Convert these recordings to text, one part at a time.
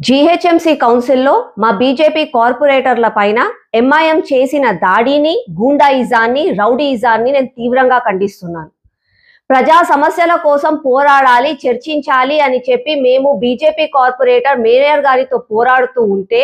GHMC కౌన్సిల్లో మా BJP కార్పొరేటర్ల పైన ఎంఐఎం చేసిన దాడిని గూండాయిజాన్ని రౌడీయిజాన్ని నేను తీవ్రంగా ఖండిస్తున్నాను ప్రజా సమస్యల కోసం పోరాడాలి చర్చించాలి అని చెప్పి మేము బీజేపీ కార్పొరేటర్ మేయర్ గారితో పోరాడుతూ ఉంటే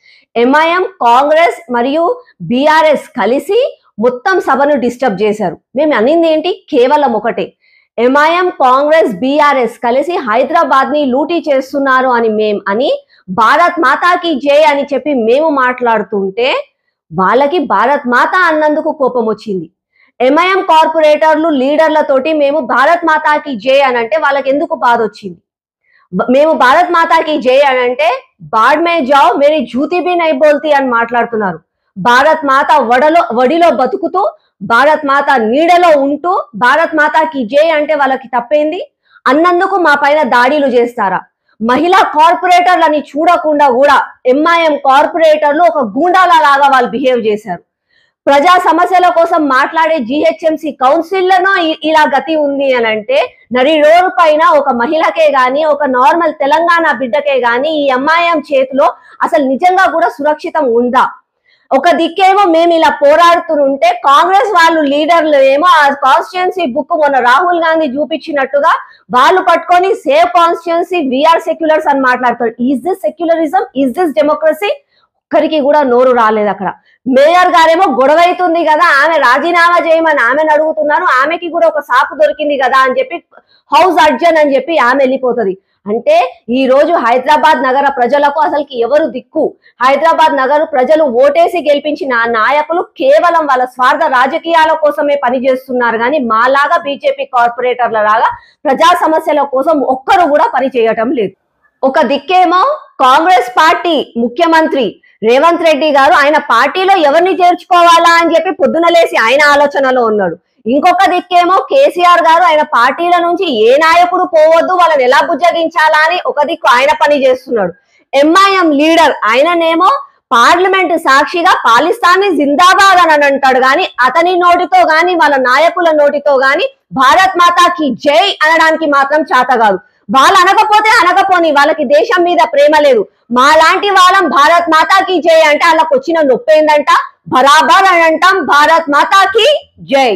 ఎంఐఎం కాంగ్రెస్ మరియు బీఆర్ఎస్ కలిసి మొత్తం సభను డిస్టర్బ్ చేశారు మేము అనింది ఏంటి కేవలం ఒకటే ఎంఐఎం కాంగ్రెస్ బీఆర్ఎస్ కలిసి హైదరాబాద్ ని లూటీ చేస్తున్నారు అని మేం అని భారత్ మాతాకి జై అని చెప్పి మేము మాట్లాడుతుంటే వాళ్ళకి భారత్ మాత అన్నందుకు కోపం వచ్చింది ఎంఐఎం కార్పొరేటర్లు లీడర్లతోటి మేము భారత్ మాతాకి జై అని అంటే వాళ్ళకి ఎందుకు బాధ వచ్చింది బ- మేము భారత్ మాతాకి జై అని అంటే బాడ్ మే జావ్ మేరీ జూతి బి నై బోల్తి అని మాట్లాడుతున్నారు భారత్ మాత వడలో వడిలో బతుకుతూ భారత్ మాత నీడలో ఉంటూ భారత్ మాతాకి జై అంటే వాళ్ళకి తప్పేంది అన్నందుకు మా పైన దాడులు చేస్తారా మహిళా కార్పొరేటర్లని చూడకుండా కూడా ఎంఐఎం కార్పొరేటర్లు ఒక గూండాల లాగా వాళ్ళు బిహేవ్ చేశారు ప్రజా సమస్యల కోసం మాట్లాడే జిహెచ్ఎంసి కౌన్సిల్లోనూ ఇ- ఇలా గతి ఉంది అని అంటే నరి రోడ్డు పైన ఒక మహిళకే గాని ఒక నార్మల్ తెలంగాణ బిడ్డకే గాని ఈ ఎంఐఎం చేతిలో అసలు నిజంగా కూడా సురక్షితం ఉందా ఒక దిక్కేమో మేము ఇలా పోరాడుతుంటే కాంగ్రెస్ వాళ్ళు లీడర్లు ఏమో ఆ కాన్స్టిట్యున్సీ బుక్ మొన్న రాహుల్ గాంధీ చూపించినట్టుగా వాళ్ళు పట్టుకొని సేవ్ కాన్స్టిట్యున్సీ వీఆర్ సెక్యులర్స్ అని మాట్లాడతారు is this secularism is this democracy ఒక్కరికి కూడా నోరు రాలేదు అక్కడ మేయర్ గారేమో గొడవ అవుతుంది కదా ఆమె రాజీనామా చేయమని ఆమెను అడుగుతున్నారు ఆమెకి కూడా ఒక సాకు దొరికింది కదా అని చెప్పి హౌస్ అర్జన్ అని చెప్పి ఆమె వెళ్ళిపోతుంది అంటే ఈ రోజు హైదరాబాద్ నగర ప్రజలకు అసలుకి ఎవరు దిక్కు హైదరాబాద్ నగర ప్రజలు ఓటేసి గెలిపించిన ఆ నాయకులు కేవలం వాళ్ళ స్వార్థ రాజకీయాల కోసమే పనిచేస్తున్నారు కానీ మాలాగా బీజేపీ కార్పొరేటర్ల లాగా ప్రజా సమస్యల కోసం ఒక్కరు కూడా పని చేయటం లేదు ఒక దిక్కేమో కాంగ్రెస్ పార్టీ ముఖ్యమంత్రి రేవంత్ రెడ్డి గారు ఆయన పార్టీలో ఎవరిని చేర్చుకోవాలా అని చెప్పి పొద్దున లేసి ఆయన ఆలోచనలో ఉన్నాడు ఇంకొక దిక్కేమో కేసీఆర్ గారు ఆయన పార్టీల నుంచి ఏ నాయకుడు పోవద్దు వాళ్ళని ఎలా బుజ్జగించాలా అని ఒక దిక్కు ఆయన పని చేస్తున్నాడు ఎంఐఎం లీడర్ ఆయననేమో పార్లమెంట్ సాక్షిగా పాలిస్తాన్ని జిందాబాద్ అని అంటాడు గాని అతని నోటితో గాని వాళ్ళ నాయకుల నోటితో గాని భారత్ మాతాకి జై అనడానికి మాత్రం చేత కాదు వాళ్ళు అనకపోతే అనకపోని వాళ్ళకి దేశం మీద ప్రేమ లేదు మా లాంటి వాళ్ళం భారత్ మాతాకి జై అంటే వాళ్ళకి వచ్చిన నొప్పి ఏందంట బరాబర్ అని అంటాం భారత్ మాతాకి జై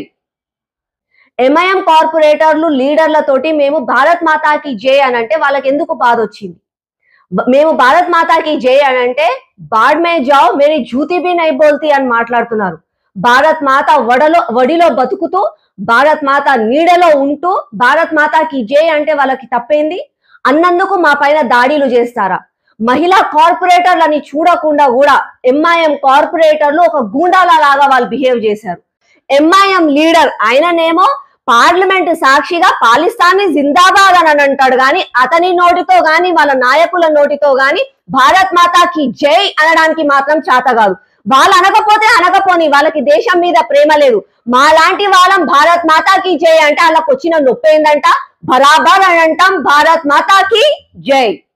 ఎంఐఎం కార్పొరేటర్లు లీడర్లతోటి మేము భారత్ మాతాకి జై అని అంటే వాళ్ళకి ఎందుకు బాధ వచ్చింది బ- మేము భారత్ మాతాకి జై అని అంటే బాడ్ మే జావ్ మేరీ జూతి బి నై బోల్తి అని మాట్లాడుతున్నారు భారత్ మాత వడలో వడిలో బతుకుతూ భారత్ మాత నీడలో ఉంటూ భారత్ మాతాకి జై అంటే వాళ్ళకి తప్పేంది అన్నందుకు మా పైన దాడులు చేస్తారా మహిళా కార్పొరేటర్లని చూడకుండా కూడా ఎంఐఎం కార్పొరేటర్లు ఒక గూండాల లాగా వాళ్ళు బిహేవ్ చేశారు ఎంఐఎం లీడర్ ఆయననేమో పార్లమెంట్ సాక్షిగా పాలిస్తాన్ని జిందాబాద్ అని అంటాడు గాని అతని నోటితో గాని వాళ్ళ నాయకుల నోటితో గాని భారత్ మాతాకి జై అనడానికి మాత్రం చేత కాదు వాళ్ళు అనకపోతే అనకపోని వాళ్ళకి దేశం మీద ప్రేమ లేదు మా లాంటి వాళ్ళం భారత్ మాతాకి జై అంటే వాళ్ళకి వచ్చిన నొప్పి ఏందంట బరాబర్ అని అంటాం భారత్ మాతాకి జై